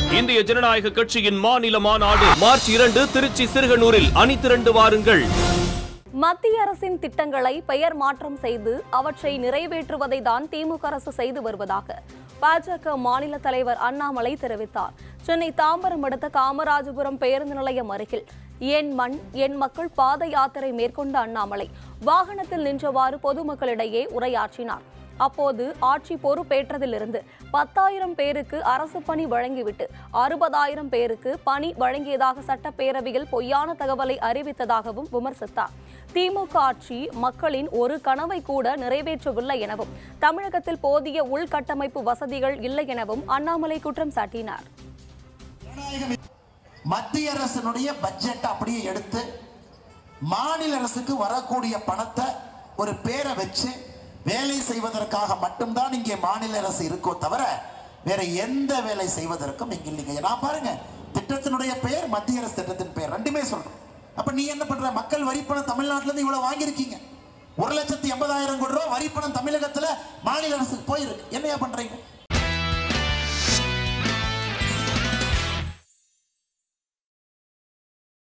இந்திய ஜனநாயக கட்சியின் மாநில மாநாடு மார்ச் இரண்டு திருச்சி சிறுகனூரில் அணிதிரண்டு வாருங்கள் மத்திய அரசின் திட்டங்களை பெயர் மாற்றம் செய்து அவற்றை நிறைவேற்றுவதை தான் திமுக அரசு செய்து வருவதாக பாஜக மாநில தலைவர் அண்ணாமலை தெரிவித்தார் சென்னை தாம்பரம் அடுத்த காமராஜபுரம் பேருந்து நிலையம் அருகில் என் மண் என் மக்கள் பாத யாத்திரை மேற்கொண்ட அண்ணாமலை வாகனத்தில் நின்றவாறு பொதுமக்களிடையே உரையாற்றினார் அப்போது ஆட்சி பொறுப்பேற்றதிலிருந்து பத்தாயிரம் பேருக்கு அரசு பணி வழங்கிவிட்டு அறுபதாயிரம் பேருக்கு பணி வழங்கியதாக சட்டப்பேரவையில் பொய்யான தகவலை அறிவித்ததாகவும் விமர்சித்தார் திமுக ஆட்சி மக்களின் ஒரு கனவை கூட நிறைவேற்றவில்லை எனவும் தமிழகத்தில் போதிய உள்கட்டமைப்பு வசதிகள் இல்லை எனவும் அண்ணாமலை குற்றம் சாட்டினார் மத்திய அரசினுடைய பட்ஜெட் அப்படியே எடுத்து மாநில அரசுக்கு வரக்கூடிய பணத்தை ஒரு பேரை வச்சு வேலை செய்வதற்காக மட்டும்தான் இங்கே மாநில அரசு இருக்கோ தவிர வேற எந்த வேலை செய்வதற்கும் இங்க இல்லைங்க நான் பாருங்க திட்டத்தினுடைய பெயர் மத்திய அரசு திட்டத்தின் பெயர் ரெண்டுமே சொல்றோம் அப்ப நீ என்ன பண்ற மக்கள் வரிப்பணம் தமிழ்நாட்டுல இருந்து இவ்வளவு வாங்கியிருக்கீங்க ஒரு லட்சத்தி எண்பதாயிரம் கோடி ரூபாய் வரிப்பணம் தமிழகத்துல மாநில அரசுக்கு போயிருக்கு என்னையா பண்றீங்க